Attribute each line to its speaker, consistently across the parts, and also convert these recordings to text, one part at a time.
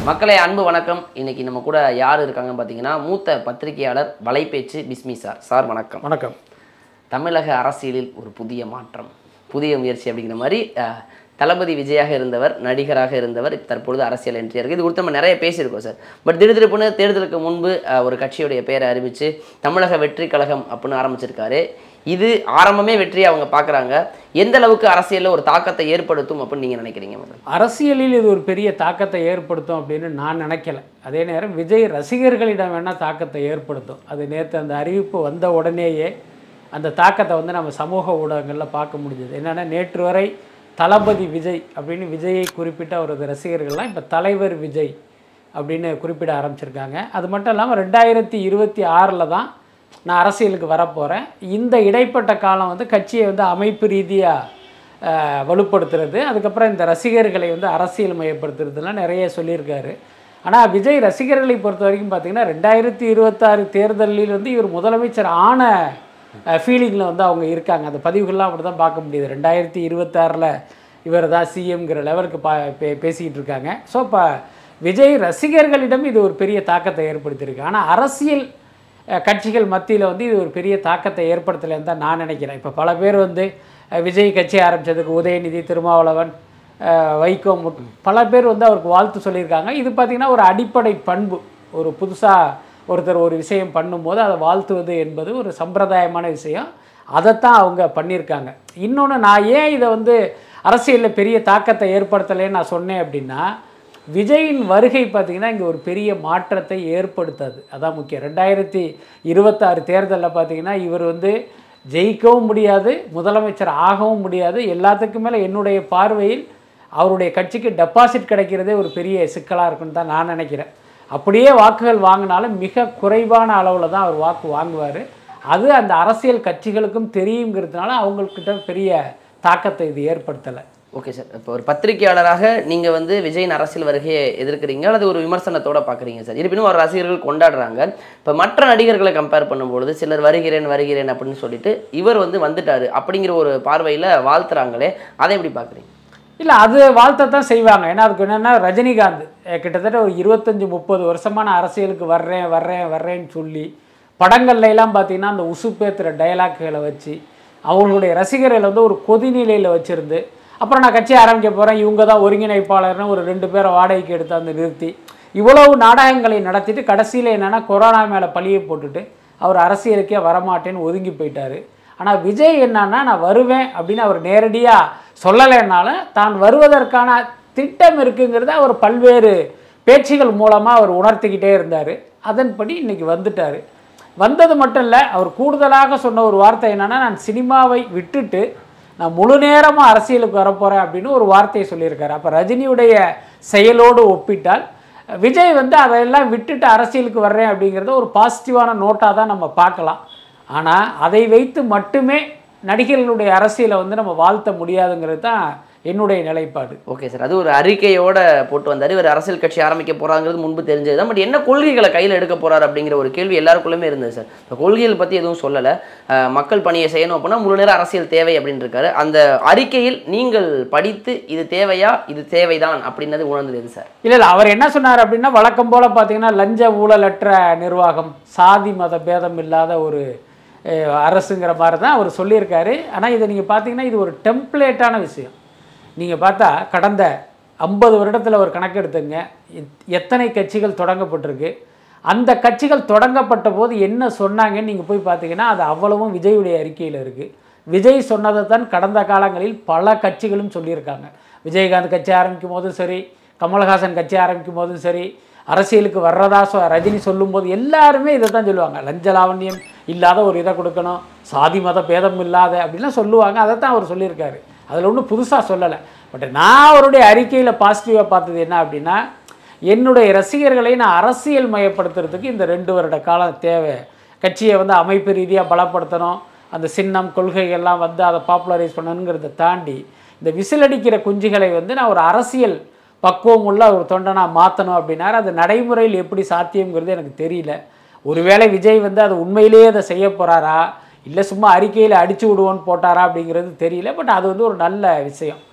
Speaker 1: மக்களே அன்பு வணக்கம் இன்னைக்கு நம்ம கூட யார் இருக்காங்கன்னு பார்த்தீங்கன்னா மூத்த பத்திரிகையாளர் வலைபேச்சு பிஸ்மி சார் சார் வணக்கம்
Speaker 2: வணக்கம்
Speaker 1: தமிழக அரசியலில் ஒரு புதிய மாற்றம் புதிய முயற்சி அப்படிங்கிற மாதிரி அஹ், தளபதி விஜயாக இருந்தவர் நடிகராக இருந்தவர் இப்ப தற்பொழுது அரசியல் என்ட்ரியாக இருக்குது இது குறித்து நம்ம நிறைய பேசியிருக்கோம் சார் பட் திடுதிருப்புன்னு தேர்தலுக்கு முன்பு அஹ், ஒரு கட்சியுடைய பெயரை அறிவித்து தமிழக வெற்றி கழகம் அப்படின்னு ஆரம்பிச்சிருக்காரு இது ஆரம்பமே வெற்றி அவங்க பார்க்குறாங்க எந்த அளவுக்கு அரசியலில் ஒரு தாக்கத்தை ஏற்படுத்தும் அப்படின்னு நீங்கள் நினைக்கிறீங்க முதல்ல
Speaker 2: அரசியலில் இது ஒரு பெரிய தாக்கத்தை ஏற்படுத்தும் அப்படின்னு நான் நினைக்கல அதே நேரம் விஜய் ரசிகர்களிடம் வேணால் தாக்கத்தை ஏற்படுத்தும் அது நேற்று அந்த அறிவிப்பு வந்த உடனேயே அந்த தாக்கத்தை வந்து நம்ம சமூக ஊடகங்களில் பார்க்க முடிஞ்சது என்னென்னா நேற்று வரை தளபதி விஜய் அப்படின்னு விஜயை குறிப்பிட்ட அவரது ரசிகர்கள்லாம் இப்போ தலைவர் விஜய் அப்படின்னு குறிப்பிட ஆரம்பிச்சிருக்காங்க அது மட்டும் இல்லாமல் ரெண்டாயிரத்தி இருபத்தி ஆறில் தான் நான் அரசியலுக்கு வரப்போகிறேன் இந்த இடைப்பட்ட காலம் வந்து கட்சியை வந்து அமைப்பு ரீதியாக வலுப்படுத்துறது அதுக்கப்புறம் இந்த ரசிகர்களை வந்து அரசியல் மயப்படுத்துறதுலாம் நிறைய சொல்லியிருக்காரு ஆனால் விஜய் ரசிகர்களை பொறுத்த வரைக்கும் பார்த்தீங்கன்னா ரெண்டாயிரத்தி இருபத்தாறு தேர்தலில் வந்து இவர் முதலமைச்சர் ஆன ஃபீலிங்கில் வந்து அவங்க இருக்காங்க அந்த பதிவுகள்லாம் அப்படி தான் பார்க்க முடியுது ரெண்டாயிரத்தி இருபத்தாறில் இவர் தான் சிஎம்ங்கிற லெவலுக்கு பா பே பேசிக்கிட்டு இருக்காங்க ஸோ இப்போ விஜய் ரசிகர்களிடம் இது ஒரு பெரிய தாக்கத்தை ஏற்படுத்தியிருக்கு ஆனால் அரசியல் அஹ், கட்சிகள் மத்தியில் வந்து இது ஒரு பெரிய தாக்கத்தை ஏற்படுத்தலைன்னு தான் நான் நினைக்கிறேன் இப்போ பல பேர் வந்து அஹ், விஜய் கட்சி ஆரம்பித்ததுக்கு உதயநிதி திருமாவளவன் அஹ், வைகோ முட் பல பேர் வந்து அவருக்கு வாழ்த்து சொல்லியிருக்காங்க இது பார்த்திங்கன்னா ஒரு அடிப்படை பண்பு ஒரு புதுசாக ஒருத்தர் ஒரு விஷயம் பண்ணும்போது அதை வாழ்த்துவது என்பது ஒரு சம்பிரதாயமான விஷயம் அதைத்தான் அவங்க பண்ணியிருக்காங்க இன்னொன்று நான் ஏன் இதை வந்து அரசியலில் பெரிய தாக்கத்தை ஏற்படுத்தலைன்னு நான் சொன்னேன் அப்படின்னா விஜயின் வருகை பார்த்திங்கன்னா இங்கே ஒரு பெரிய மாற்றத்தை ஏற்படுத்தாது அதான் முக்கியம் ரெண்டாயிரத்தி இருபத்தாறு தேர்தலில் பார்த்தீங்கன்னா இவர் வந்து ஜெயிக்கவும் முடியாது முதலமைச்சர் ஆகவும் முடியாது எல்லாத்துக்கும் மேலே என்னுடைய பார்வையில் அவருடைய கட்சிக்கு டெபாசிட் கிடைக்கிறதே ஒரு பெரிய சிக்கலாக இருக்குன்னு தான் நான் நினைக்கிறேன் அப்படியே வாக்குகள் வாங்கினாலும் மிக குறைவான அளவில் தான் அவர் வாக்கு வாங்குவார் அது அந்த அரசியல் கட்சிகளுக்கும் தெரியுங்கிறதுனால அவங்கக்கிட்ட பெரிய தாக்கத்தை இது ஏற்படுத்தலை
Speaker 1: ஓகே சார் இப்போ ஒரு பத்திரிகையாளராக நீங்கள் வந்து விஜயின் அரசியல் வருகையை எதிர்க்கிறீங்க அல்லது ஒரு விமர்சனத்தோட பார்க்குறீங்க சார் இருப்பினும் அவர் ரசிகர்கள் கொண்டாடுறாங்க இப்போ மற்ற நடிகர்களை கம்பேர் பண்ணும்பொழுது சிலர் வருகிறேன் வருகிறேன் அப்படின்னு சொல்லிட்டு இவர் வந்து வந்துட்டாரு அப்படிங்கிற ஒரு பார்வையில் வாழ்த்துறாங்களே அதை எப்படி பார்க்குறீங்க
Speaker 2: இல்லை அது வாழ்த்தத்தான் செய்வாங்க ஏன்னா அதுக்கு என்னென்னா ரஜினிகாந்த் அஹ், கிட்டத்தட்ட ஒரு இருபத்தஞ்சி முப்பது வருஷமான அரசியலுக்கு வர்றேன் வர்றேன் வர்றேன்னு சொல்லி படங்கள்ல எல்லாம் பார்த்தீங்கன்னா அந்த உசுப்பேத்துற டயலாக்குகளை வச்சு அவங்களுடைய ரசிகர்களை வந்து ஒரு கொதிநிலையில் வச்சுருந்து அப்புறம் நான் கட்சி ஆரம்பிக்க போகிறேன் இவங்க தான் ஒருங்கிணைப்பாளர்னு ஒரு ரெண்டு பேரை வாடகைக்கு எடுத்து அந்த நிறுத்தி இவ்வளவு நாடகங்களை நடத்திட்டு கடைசியில் என்னென்னா கொரோனா மேலே பழியை போட்டுட்டு அவர் அரசியலுக்கே வரமாட்டேன்னு ஒதுங்கி போயிட்டாரு ஆனால் விஜய் என்னன்னா நான் வருவேன் அப்படின்னு அவர் நேரடியாக சொல்லலைன்னாலும் தான் வருவதற்கான திட்டம் இருக்குங்கிறத அவர் பல்வேறு பேச்சுகள் மூலமாக அவர் உணர்த்திக்கிட்டே இருந்தார் அதன்படி இன்னைக்கு வந்துட்டார் வந்தது மட்டும் இல்லை அவர் கூடுதலாக சொன்ன ஒரு வார்த்தை என்னன்னா நான் சினிமாவை விட்டுட்டு நான் முழு நேரமாக அரசியலுக்கு வரப்போகிறேன் அப்படின்னு ஒரு வார்த்தையை சொல்லியிருக்காரு அப்போ ரஜினியுடைய செயலோடு ஒப்பிட்டால் விஜய் வந்து அதையெல்லாம் விட்டுட்டு அரசியலுக்கு வர்றேன் அப்படிங்கிறத ஒரு பாசிட்டிவான நோட்டாக தான் நம்ம பார்க்கலாம் ஆனால் அதை வைத்து மட்டுமே நடிகர்களுடைய அரசியலை வந்து நம்ம வாழ்த்த முடியாதுங்கிறது தான் என்னுடைய நிலைப்பாடு
Speaker 1: ஓகே சார் அது ஒரு அறிக்கையோட போட்டு வந்தார் இவர் அரசியல் கட்சி ஆரம்பிக்க போறாங்கிறது முன்பு தெரிஞ்சது தான் பட் என்ன கொள்கைகளை கையில் எடுக்க போறாரு அப்படிங்கிற ஒரு கேள்வி எல்லாருக்குள்ளுமே இருந்தது சார் இந்த கொள்கைகள் பற்றி எதுவும் சொல்லலை அஹ், மக்கள் பணியை செய்யணும் அப்படின்னா முழு நேர அரசியல் தேவை அப்படின்னு இருக்காரு அந்த அறிக்கையில் நீங்கள் படித்து இது தேவையா இது தேவைதான் அப்படின்னது உணர்ந்தது எது சார்
Speaker 2: இல்லை இல்லை அவர் என்ன சொன்னார் அப்படின்னா வழக்கம் போல் பார்த்தீங்கன்னா லஞ்ச ஊழலற்ற நிர்வாகம் சாதி மத பேதம் இல்லாத ஒரு அஹ், அரசுங்கிற மாதிரி தான் அவர் சொல்லியிருக்காரு ஆனால் இதை நீங்கள் பார்த்தீங்கன்னா இது ஒரு டெம்ப்ளேட்டான விஷயம் நீங்கள் பார்த்தா கடந்த ஐம்பது வருடத்தில் ஒரு கணக்கெடுத்துங்க எத்- எத்தனை கட்சிகள் தொடங்கப்பட்டிருக்கு அந்த கட்சிகள் தொடங்கப்பட்ட போது என்ன சொன்னாங்கன்னு நீங்கள் போய் பார்த்தீங்கன்னா அது அவ்வளவும் விஜயுடைய அறிக்கையில் இருக்குது விஜய் சொன்னதை தான் கடந்த காலங்களில் பல கட்சிகளும் சொல்லியிருக்காங்க விஜயகாந்த் கட்சி ஆரம்பிக்கும் போதும் சரி கமல்ஹாசன் கட்சி ஆரம்பிக்கும் போதும் சரி அரசியலுக்கு வர்றதா சொ ரஜினி சொல்லும்போது எல்லாருமே இதை தான் சொல்லுவாங்க லஞ்ச லாவண்யம் இல்லாத ஒரு இதை கொடுக்கணும் சாதி மத பேதம் இல்லாத அப்படிலாம் சொல்லுவாங்க அதை தான் அவர் சொல்லியிருக்காரு அதில் ஒன்றும் புதுசாக சொல்லலை பட் நான் அவருடைய அறிக்கையில் பாசிட்டிவாக பார்த்தது என்ன அப்படின்னா என்னுடைய ரசிகர்களை நான் அரசியல் மயப்படுத்துறதுக்கு இந்த ரெண்டு வருட காலம் தேவை கட்சியை வந்து அமைப்பு ரீதியாக பலப்படுத்தணும் அந்த சின்னம் கொள்கைகள்லாம் வந்து அதை பாப்புலரைஸ் பண்ணணுங்கிறத தாண்டி இந்த விசிலடிக்கிற குஞ்சுகளை வந்து நான் ஒரு அரசியல் பக்குவம் உள்ள ஒரு தொண்டனாக மாற்றணும் அப்படின்னாரு அது நடைமுறையில் எப்படி சாத்தியங்கிறது எனக்கு தெரியல ஒருவேளை விஜய் வந்து அது உண்மையிலேயே அதை செய்ய போகிறாரா இல்லை சும்மா அறிக்கையில் அடிச்சு விடுவோன்னு போட்டாரா அப்படிங்கிறது தெரியல பட் அது வந்து ஒரு நல்ல விஷயம்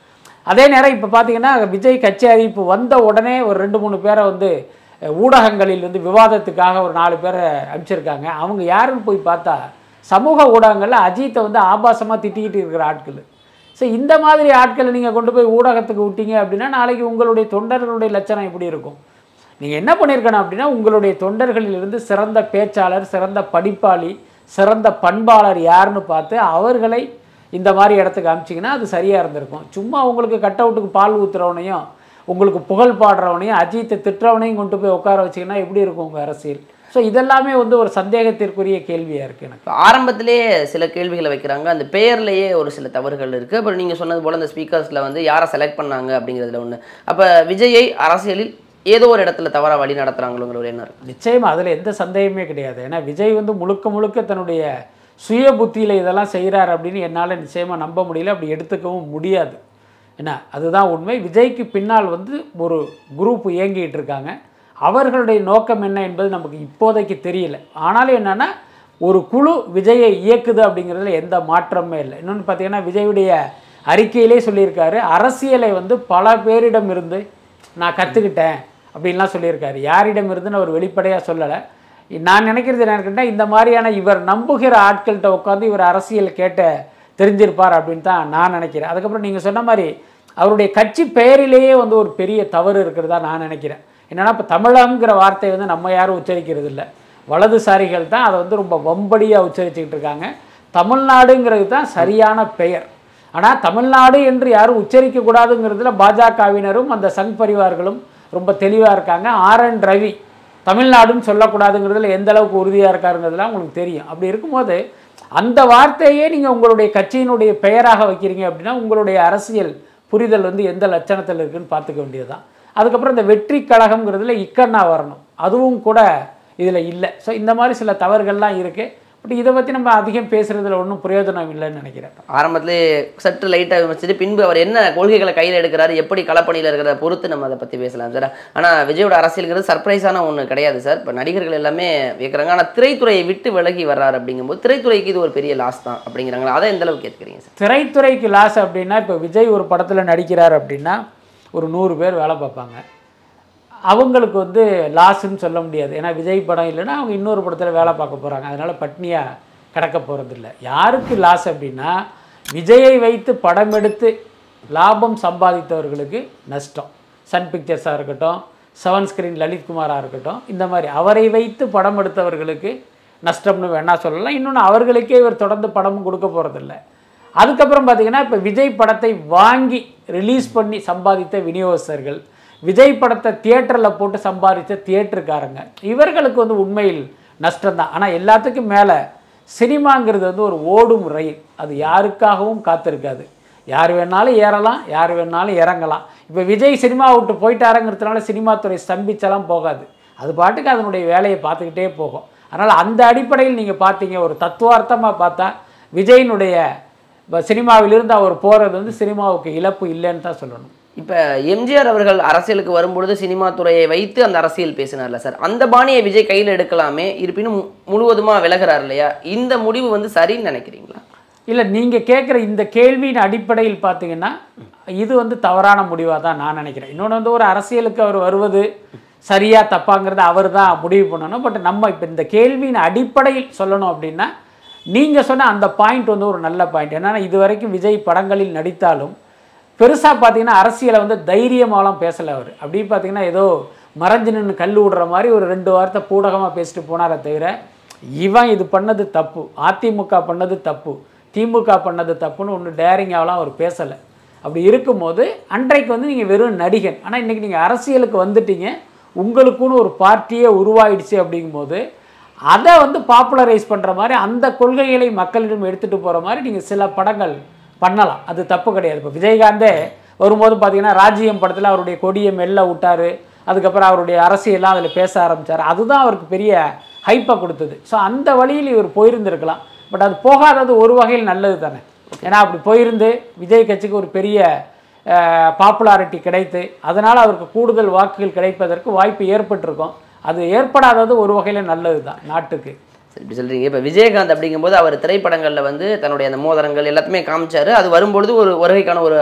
Speaker 2: அதே நேரம் இப்போ பார்த்தீங்கன்னா விஜய் கட்சி அறிவிப்பு வந்த உடனே ஒரு ரெண்டு மூணு பேரை வந்து அஹ், ஊடகங்களில் வந்து விவாதத்துக்காக ஒரு நாலு பேரை அனுப்பிச்சிருக்காங்க அவங்க யாருன்னு போய் பார்த்தா சமூக ஊடகங்களில் அஜித்தை வந்து ஆபாசமாக திட்டிக்கிட்டு இருக்கிற ஆட்கள் ஸோ இந்த மாதிரி ஆட்களை நீங்கள் கொண்டு போய் ஊடகத்துக்கு விட்டீங்க அப்படின்னா நாளைக்கு உங்களுடைய தொண்டர்களுடைய லட்சணம் எப்படி இருக்கும் நீங்கள் என்ன பண்ணியிருக்கணும் அப்படின்னா உங்களுடைய தொண்டர்களிலிருந்து சிறந்த பேச்சாளர் சிறந்த படிப்பாளி சிறந்த பண்பாளர் யாருன்னு பார்த்து அவர்களை இந்த மாதிரி இடத்துக்கு அமிச்சிங்கன்னா அது சரியாக இருந்திருக்கும் சும்மா உங்களுக்கு கட் அவுட்டுக்கு பால் ஊத்துறவனையும் உங்களுக்கு புகழ் பாடுறவனையும் அஜித்தை திட்டுறவனையும் கொண்டு போய் உட்கார வச்சிங்கன்னா எப்படி இருக்கும் உங்கள் அரசியல் ஸோ இதெல்லாமே வந்து ஒரு சந்தேகத்திற்குரிய கேள்வியாக இருக்குது எனக்கு
Speaker 1: இப்போ ஆரம்பத்திலே சில கேள்விகளை வைக்கிறாங்க அந்த பெயர்லேயே ஒரு சில தவறுகள் இருக்குது அப்புறம் நீங்கள் சொன்னது போல் அந்த ஸ்பீக்கர்ஸில் வந்து யாரை செலக்ட் பண்ணாங்க அப்படிங்கிறதுல ஒன்று அப்போ விஜயை அரசியலில் ஏதோ ஒரு இடத்துல தவறாக வழி நடத்துகிறாங்களோங்கிற ஒரு எண்ணம் இருக்கு
Speaker 2: நிச்சயமா அதில் எந்த சந்தேகமே கிடையாது ஏன்னா விஜய் வந்து முழுக்க முழுக்க தன்னுடைய சுய புத்தியில் இதெல்லாம் செய்கிறார் அப்படின்னு என்னால் நிச்சயமாக நம்ப முடியல அப்படி எடுத்துக்கவும் முடியாது என்ன அதுதான் உண்மை விஜய்க்கு பின்னால் வந்து ஒரு குரூப் இயங்கிட்டு இருக்காங்க அவர்களுடைய நோக்கம் என்ன என்பது நமக்கு இப்போதைக்கு தெரியல ஆனாலும் என்னென்னா ஒரு குழு விஜயை இயக்குது அப்படிங்கிறதுல எந்த மாற்றமே இல்லை இன்னொன்று பார்த்தீங்கன்னா விஜயுடைய அறிக்கையிலே சொல்லியிருக்காரு அரசியலை வந்து பல பேரிடம் இருந்து நான் கற்றுக்கிட்டேன் அப்படின்லாம் சொல்லியிருக்காரு யாரிடம் இருந்துன்னு அவர் வெளிப்படையாக சொல்லலை நான் நினைக்கிறது என்ன இருக்குன்னா இந்த மாதிரியான இவர் நம்புகிற ஆட்கள்கிட்ட உட்காந்து இவர் அரசியல் கேட்ட தெரிஞ்சிருப்பார் அப்படின்னு தான் நான் நினைக்கிறேன் அதுக்கப்புறம் நீங்கள் சொன்ன மாதிரி அவருடைய கட்சி பெயரிலேயே வந்து ஒரு பெரிய தவறு இருக்கிறதா நான் நினைக்கிறேன் என்னன்னா இப்போ தமிழம்ங்கிற வார்த்தையை வந்து நம்ம யாரும் உச்சரிக்கிறது இல்லை வலதுசாரிகள் தான் அதை வந்து ரொம்ப வம்படியாக உச்சரிச்சுக்கிட்டு இருக்காங்க தமிழ்நாடுங்கிறது தான் சரியான பெயர் ஆனால் தமிழ்நாடு என்று யாரும் உச்சரிக்கக்கூடாதுங்கிறதுல பாஜகவினரும் அந்த சங் பரிவார்களும் ரொம்ப தெளிவாக இருக்காங்க ஆர் என் ரவி தமிழ்நாடுன்னு சொல்லக்கூடாதுங்கிறதுல எந்த அளவுக்கு உறுதியாக இருக்காருங்கிறதுலாம் உங்களுக்கு தெரியும் அப்படி இருக்கும்போது அந்த வார்த்தையே நீங்கள் உங்களுடைய கட்சியினுடைய பெயராக வைக்கிறீங்க அப்படின்னா உங்களுடைய அரசியல் புரிதல் வந்து எந்த லட்சணத்தில் இருக்குன்னு பார்த்துக்க வேண்டியதுதான் அதுக்கப்புறம் இந்த வெற்றி கழகம்ங்கிறதுல இக்கண்ணா வரணும் அதுவும் கூட இதில் இல்லை ஸோ இந்த மாதிரி சில தவறுகள்லாம் இருக்குது பட் இதை பற்றி நம்ம அதிகம் பேசுகிறதுல ஒன்றும் பிரயோஜனம் இல்லைன்னு நினைக்கிறேன்
Speaker 1: ஆரம்பத்திலே சற்று லைட்டாக விமர்சித்து பின்பு அவர் என்ன கொள்கைகளை கையில் எடுக்கிறாரு எப்படி களப்பணியில் இருக்கிறத பொறுத்து நம்ம அதை பற்றி பேசலாம் சார் ஆனால் விஜயோட அரசியலுங்கிறது சர்ப்ரைஸான ஒன்று கிடையாது சார் இப்போ நடிகர்கள் எல்லாமே வைக்கிறாங்க ஆனால் திரைத்துறையை விட்டு விலகி வர்றாரு அப்படிங்கும்போது திரைத்துறைக்கு இது ஒரு பெரிய லாஸ் தான் அப்படிங்கிறாங்களா அதை எந்த அளவுக்கு கேட்குறீங்க சார்
Speaker 2: திரைத்துறைக்கு லாஸ் அப்படின்னா இப்போ விஜய் ஒரு படத்தில் நடிக்கிறார் அப்படின்னா ஒரு நூறு பேர் வேலை பார்ப்பாங்க அவங்களுக்கு வந்து லாஸ்ன்னு சொல்ல முடியாது ஏன்னா விஜய் படம் இல்லைன்னா அவங்க இன்னொரு படத்தில் வேலை பார்க்க போகிறாங்க அதனால் பட்னியாக கிடக்க போகிறதில்ல யாருக்கு லாஸ் அப்படின்னா விஜயை வைத்து படம் எடுத்து லாபம் சம்பாதித்தவர்களுக்கு நஷ்டம் சன் பிக்சர்ஸாக இருக்கட்டும் செவன் ஸ்கிரீன் லலித்குமாராக இருக்கட்டும் இந்த மாதிரி அவரை வைத்து படம் எடுத்தவர்களுக்கு நஷ்டம்னு வேணா சொல்லலாம் இன்னொன்று அவர்களுக்கே இவர் தொடர்ந்து படமும் கொடுக்க போகிறதில்ல அதுக்கப்புறம் பார்த்தீங்கன்னா இப்போ விஜய் படத்தை வாங்கி ரிலீஸ் பண்ணி சம்பாதித்த விநியோகஸ்தர்கள் விஜய் படத்தை தியேட்டரில் போட்டு சம்பாதித்த தியேட்டருக்காரங்க இவர்களுக்கு வந்து உண்மையில் நஷ்டம்தான் ஆனால் எல்லாத்துக்கும் மேலே சினிமாங்கிறது வந்து ஒரு ஓடும் ரயில் அது யாருக்காகவும் காத்திருக்காது யார் வேணாலும் ஏறலாம் யார் வேணாலும் இறங்கலாம் இப்போ விஜய் சினிமா விட்டு போயிட்டாருங்கிறதுனால சினிமா துறை ஸ்தம்பிச்செல்லாம் போகாது அது பாட்டுக்கு அதனுடைய வேலையை பார்த்துக்கிட்டே போகும் அதனால் அந்த அடிப்படையில் நீங்கள் பார்த்தீங்க ஒரு தத்துவார்த்தமாக பார்த்தா விஜயினுடைய இப்போ சினிமாவிலிருந்து அவர் போகிறது வந்து சினிமாவுக்கு இழப்பு இல்லைன்னு தான் சொல்லணும்
Speaker 1: இப்போ எம்ஜிஆர் அவர்கள் அரசியலுக்கு வரும்பொழுது சினிமா துறையை வைத்து அந்த அரசியல் பேசினார்ல சார் அந்த பாணியை விஜய் கையில் எடுக்கலாமே இருப்பினும் மு- முழுவதுமா விலகிறார் இல்லையா இந்த முடிவு வந்து சரின்னு நினைக்கிறீங்களா
Speaker 2: இல்லை நீங்கள் கேட்குற இந்த கேள்வியின் அடிப்படையில் பார்த்தீங்கன்னா இது வந்து தவறான முடிவாக தான் நான் நினைக்கிறேன் இன்னொன்று வந்து ஒரு அரசியலுக்கு அவர் வருவது சரியா தப்பாங்கிறத அவர் தான் முடிவு பண்ணணும் பட் நம்ம இப்போ இந்த கேள்வியின் அடிப்படையில் சொல்லணும் அப்படின்னா நீங்கள் சொன்ன அந்த பாயிண்ட் வந்து ஒரு நல்ல பாயிண்ட் என்னன்னா இது வரைக்கும் விஜய் படங்களில் நடித்தாலும் பெருசாக பார்த்தீங்கன்னா அரசியலை வந்து தைரியமாலாம் பேசலை அவர் அப்படி பார்த்தீங்கன்னா ஏதோ மறைஞ்சு நின்று கல் விடுற மாதிரி ஒரு ரெண்டு வார்த்தை பூடகமாக பேசிட்டு போனாரே தவிர இவன் இது பண்ணது தப்பு அதிமுக பண்ணது தப்பு திமுக பண்ணது தப்புன்னு ஒன்று டேரிங்காவெலாம் அவர் பேசலை அப்படி இருக்கும்போது அன்றைக்கு வந்து நீங்கள் வெறும் நடிகன் ஆனால் இன்றைக்கி நீங்கள் அரசியலுக்கு வந்துட்டீங்க உங்களுக்குன்னு ஒரு பார்ட்டியே உருவாயிடுச்சு அப்படிங்கும்போது அதை வந்து பாப்புலரைஸ் பண்ணுற மாதிரி அந்த கொள்கைகளை மக்களிடம் எடுத்துகிட்டு போகிற மாதிரி நீங்கள் சில படங்கள் பண்ணலாம் அது தப்பு கிடையாது இப்போ விஜயகாந்தே வரும்போது பார்த்தீங்கன்னா ராஜ்யம் படத்தில் அவருடைய கொடியை மெல்ல விட்டார் அதுக்கப்புறம் அவருடைய அரசியல்லாம் அதில் பேச ஆரம்பித்தார் அதுதான் அவருக்கு பெரிய ஹைப்பை கொடுத்தது ஸோ அந்த வழியில் இவர் போயிருந்திருக்கலாம் பட் அது போகாதது ஒரு வகையில் நல்லது தானே ஏன்னா அப்படி போயிருந்து விஜய் கட்சிக்கு ஒரு பெரிய பாப்புலாரிட்டி கிடைத்து அதனால் அவருக்கு கூடுதல் வாக்குகள் கிடைப்பதற்கு வாய்ப்பு ஏற்பட்டிருக்கும் அது ஏற்படாதது ஒரு வகையில் நல்லது தான் நாட்டுக்கு
Speaker 1: சரி இப்படி சொல்றீங்க இப்போ விஜயகாந்த் அப்படிங்கும்போது அவர் திரைப்படங்களில் வந்து தன்னுடைய அந்த மோதிரங்கள் எல்லாத்தையுமே காமிச்சாரு அது வரும்பொழுது ஒரு வருகைக்கான ஒரு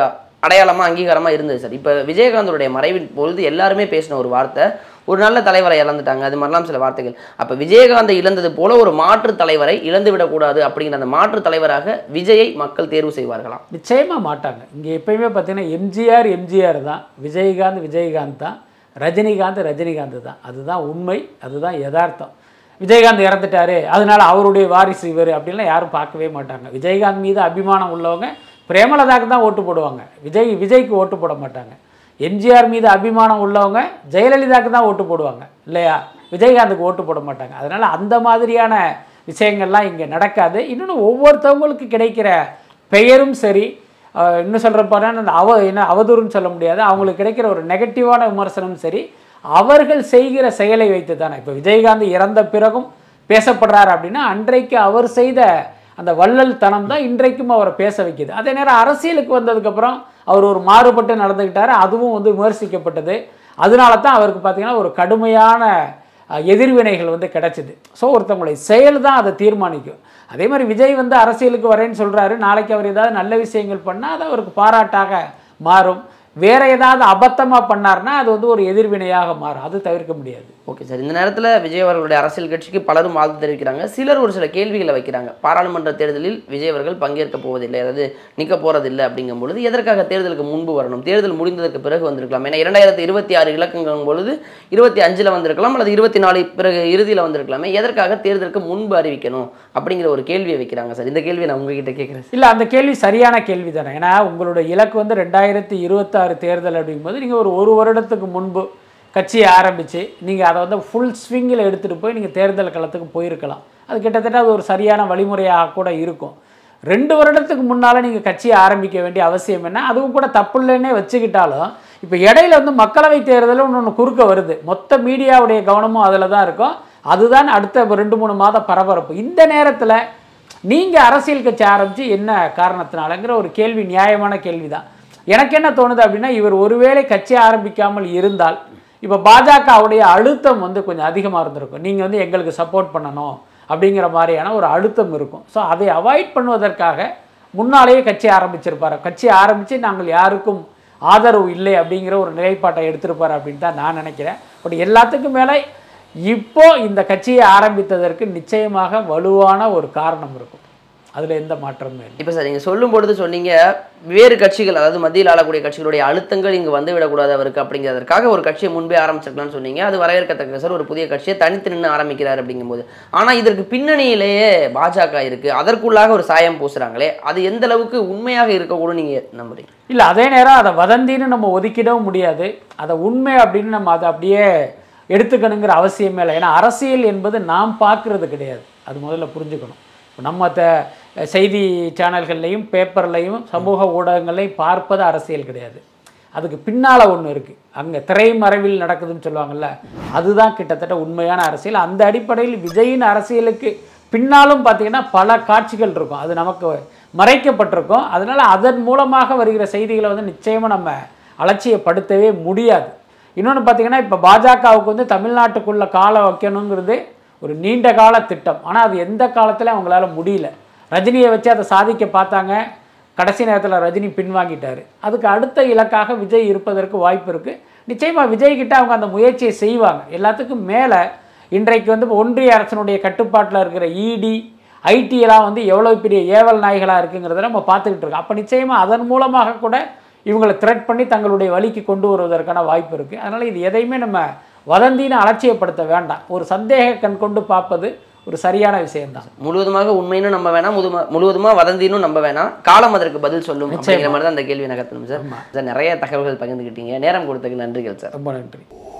Speaker 1: அடையாளமாக அங்கீகாரமாக இருந்தது சார் இப்போ விஜயகாந்தோடைய மறைவின் பொழுது எல்லாருமே பேசின ஒரு வார்த்தை ஒரு நல்ல தலைவரை இழந்துட்டாங்க அது மாதிரிலாம் சில வார்த்தைகள் அப்போ விஜயகாந்தை இழந்தது போல ஒரு மாற்று தலைவரை இழந்து விடக்கூடாது அப்படிங்கிற அந்த மாற்று தலைவராக விஜயை மக்கள் தேர்வு செய்வார்களாம்
Speaker 2: நிச்சயமா மாட்டாங்க இங்கே எப்பயுமே பார்த்தீங்கன்னா எம்ஜிஆர் எம்ஜிஆர் தான் விஜயகாந்த் விஜயகாந்த் தான் ரஜினிகாந்த் ரஜினிகாந்த் தான் அதுதான் உண்மை அதுதான் யதார்த்தம் விஜயகாந்த் இறந்துட்டாரு அதனால அவருடைய வாரிசு இவர் அப்படின்லாம் யாரும் பார்க்கவே மாட்டாங்க விஜயகாந்த் மீது அபிமானம் உள்ளவங்க பிரேமலதாக்கு தான் ஓட்டு போடுவாங்க விஜய் விஜய்க்கு ஓட்டு போட மாட்டாங்க எம்ஜிஆர் மீது அபிமானம் உள்ளவங்க ஜெயலலிதாக்கு தான் ஓட்டு போடுவாங்க இல்லையா விஜயகாந்துக்கு ஓட்டு போட மாட்டாங்க அதனால் அந்த மாதிரியான விஷயங்கள்லாம் இங்கே நடக்காது இன்னொன்று ஒவ்வொருத்தவங்களுக்கு கிடைக்கிற பெயரும் சரி அஹ் இன்னும் சொல்கிற போனால் அந்த அவ என்ன அவதூறுன்னு சொல்ல முடியாது அவங்களுக்கு கிடைக்கிற ஒரு நெகட்டிவான விமர்சனமும் சரி அவர்கள் செய்கிற செயலை வைத்து தானே இப்போ விஜயகாந்த் இறந்த பிறகும் பேசப்படுறாரு அப்படின்னா அன்றைக்கு அவர் செய்த அந்த வள்ளல் தனம் தான் இன்றைக்கும் அவரை பேச வைக்குது அதே நேரம் அரசியலுக்கு வந்ததுக்கப்புறம் அவர் ஒரு மாறுபட்டு நடந்துக்கிட்டாரு அதுவும் வந்து விமர்சிக்கப்பட்டது அதனால தான் அவருக்கு பார்த்தீங்கன்னா ஒரு கடுமையான அஹ், எதிர்வினைகள் வந்து கிடைச்சிது ஸோ ஒருத்தவங்களுடைய செயல் தான் அதை தீர்மானிக்கும் அதே மாதிரி விஜய் வந்து அரசியலுக்கு வரேன்னு சொல்கிறாரு நாளைக்கு அவர் ஏதாவது நல்ல விஷயங்கள் பண்ணால் அது அவருக்கு பாராட்டாக மாறும் வேற ஏதாவது அபத்தமாக பண்ணார்னா அது வந்து ஒரு எதிர்வினையாக மாறும் அது தவிர்க்க முடியாது
Speaker 1: ஓகே சார் இந்த நேரத்தில் விஜய் அவர்களுடைய அரசியல் கட்சிக்கு பலரும் வாழ்த்து தெரிவிக்கிறாங்க சிலர் ஒரு சில கேள்விகளை வைக்கிறாங்க பாராளுமன்ற தேர்தலில் விஜய் அவர்கள் பங்கேற்க போவதில்லை அதாவது நிற்க போறதில்லை அப்படிங்கும் பொழுது எதற்காக தேர்தலுக்கு முன்பு வரணும் தேர்தல் முடிந்ததற்கு பிறகு வந்திருக்கலாம் ஏன்னா இரண்டாயிரத்தி இருபத்தி ஆறு இலக்கங்கும் பொழுது இருபத்தி அஞ்சில் வந்திருக்கலாம் அல்லது இருபத்தி நாலு பிறகு இறுதியில் வந்திருக்கலாமே எதற்காக தேர்தலுக்கு முன்பு அறிவிக்கணும் அப்படிங்கிற ஒரு கேள்வியை வைக்கிறாங்க சார் இந்த கேள்வியை நான் உங்ககிட்ட கேட்குறேன்
Speaker 2: இல்லை அந்த கேள்வி சரியான கேள்வி தானே ஏன்னா உங்களோட இலக்கு வந்து ரெண்டாயிரத்தி இருபத்தாறு தேர்தல் அப்படிங்கும்போது நீங்கள் ஒரு ஒரு வருடத்துக்கு முன்பு கட்சியை ஆரம்பித்து நீங்கள் அதை வந்து ஃபுல் ஸ்விங்கில் எடுத்துகிட்டு போய் நீங்கள் தேர்தல் களத்துக்கு போயிருக்கலாம் அது கிட்டத்தட்ட அது ஒரு சரியான வழிமுறையாக கூட இருக்கும் ரெண்டு வருடத்துக்கு முன்னால் நீங்கள் கட்சியை ஆரம்பிக்க வேண்டிய அவசியம் என்ன அதுவும் கூட தப்பு இல்லைன்னே வச்சுக்கிட்டாலும் இப்போ இடையில வந்து மக்களவை தேர்தலும் இன்னொன்று குறுக்க வருது மொத்த மீடியாவுடைய கவனமும் அதில் தான் இருக்கும் அதுதான் அடுத்த ரெண்டு மூணு மாத பரபரப்பு இந்த நேரத்தில் நீங்கள் அரசியல் கட்சி ஆரம்பித்து என்ன காரணத்தினாலங்கிற ஒரு கேள்வி நியாயமான கேள்வி தான் எனக்கு என்ன தோணுது அப்படின்னா இவர் ஒருவேளை கட்சி ஆரம்பிக்காமல் இருந்தால் இப்போ பாஜகவுடைய அழுத்தம் வந்து கொஞ்சம் அதிகமாக இருந்திருக்கும் நீங்கள் வந்து எங்களுக்கு சப்போர்ட் பண்ணணும் அப்படிங்கிற மாதிரியான ஒரு அழுத்தம் இருக்கும் ஸோ அதை அவாய்ட் பண்ணுவதற்காக முன்னாலேயே கட்சி ஆரம்பிச்சிருப்பார் கட்சி ஆரம்பித்து நாங்கள் யாருக்கும் ஆதரவு இல்லை அப்படிங்கிற ஒரு நிலைப்பாட்டை எடுத்திருப்பார் அப்படின்னு தான் நான் நினைக்கிறேன் பட் எல்லாத்துக்கும் மேலே இப்போ இந்த கட்சியை ஆரம்பித்ததற்கு நிச்சயமாக வலுவான ஒரு காரணம் இருக்கும் அதில் எந்த மாற்றமும் இல்லை
Speaker 1: இப்போ சார் நீங்கள் சொல்லும் பொழுது சொன்னீங்க வேறு கட்சிகள் அதாவது மத்தியில் ஆளக்கூடிய கட்சிகளுடைய அழுத்தங்கள் இங்கே வந்து விடக்கூடாது அவருக்கு அப்படிங்கிறதுக்காக ஒரு கட்சியை முன்பே ஆரம்பிச்சிருக்கலாம்னு சொன்னீங்க அது வரவேற்கத்தக்க சார் ஒரு புதிய கட்சியை தனித்து நின்று ஆரம்பிக்கிறார் அப்படிங்கும்போது ஆனால் இதற்கு பின்னணியிலேயே பாஜக இருக்குது அதற்குள்ளாக ஒரு சாயம் பூசுகிறாங்களே அது எந்த அளவுக்கு உண்மையாக இருக்கக்கூடும் நீங்கள் நம்புறீங்க
Speaker 2: இல்லை அதே நேரம் அதை வதந்தின்னு நம்ம ஒதுக்கிடவும் முடியாது அதை உண்மை அப்படின்னு நம்ம அதை அப்படியே எடுத்துக்கணுங்கிற அவசியமே இல்லை ஏன்னா அரசியல் என்பது நாம் பார்க்கறது கிடையாது அது முதல்ல புரிஞ்சுக்கணும் இப்போ நம்ம த செய்தி சேனல்கள்லையும் பேப்பர்லையும் சமூக ஊடகங்களையும் பார்ப்பது அரசியல் கிடையாது அதுக்கு பின்னால் ஒன்று இருக்குது அங்கே திரைமறைவில் நடக்குதுன்னு சொல்லுவாங்கல்ல அதுதான் கிட்டத்தட்ட உண்மையான அரசியல் அந்த அடிப்படையில் விஜயின் அரசியலுக்கு பின்னாலும் பார்த்தீங்கன்னா பல காட்சிகள் இருக்கும் அது நமக்கு மறைக்கப்பட்டிருக்கும் அதனால் அதன் மூலமாக வருகிற செய்திகளை வந்து நிச்சயமாக நம்ம அலட்சியப்படுத்தவே முடியாது இன்னொன்று பார்த்தீங்கன்னா இப்போ பாஜகவுக்கு வந்து தமிழ்நாட்டுக்குள்ள காலை வைக்கணுங்கிறது ஒரு நீண்ட கால திட்டம் ஆனால் அது எந்த காலத்தில் அவங்களால முடியல ரஜினியை வச்சு அதை சாதிக்க பார்த்தாங்க கடைசி நேரத்தில் ரஜினி பின்வாங்கிட்டார் அதுக்கு அடுத்த இலக்காக விஜய் இருப்பதற்கு வாய்ப்பு இருக்குது நிச்சயமாக விஜய் கிட்ட அவங்க அந்த முயற்சியை செய்வாங்க எல்லாத்துக்கும் மேலே இன்றைக்கு வந்து ஒன்றிய அரசனுடைய கட்டுப்பாட்டில் இருக்கிற இடி ஐடியெல்லாம் வந்து எவ்வளோ பெரிய ஏவல் நாய்களாக இருக்குங்கிறத நம்ம பார்த்துக்கிட்டு இருக்கோம் அப்போ நிச்சயமாக அதன் மூலமாக கூட இவங்களை த்ரெட் பண்ணி தங்களுடைய வழிக்கு கொண்டு வருவதற்கான வாய்ப்பு இருக்குது அதனால் இது எதையுமே நம்ம வதந்தின்னு அலட்சியப்படுத்த வேண்டாம் ஒரு சந்தேக கண் கொண்டு பார்ப்பது ஒரு சரியான விஷயம்தான்
Speaker 1: முழுவதுமாக உண்மைன்னு நம்ப வேணாம் முழுமா முழுவதுமாக வதந்தினும் நம்ப வேணாம் காலம் அதற்கு பதில் சொல்லும் அப்படிங்கிற மாதிரி தான் அந்த கேள்வி நகர்த்தணும் சார் சார் நிறைய தகவல்கள் பகிர்ந்துக்கிட்டீங்க நேரம் கொடுத்ததுக்கு நன்றிகள் சார்
Speaker 2: ரொம்ப நன்றி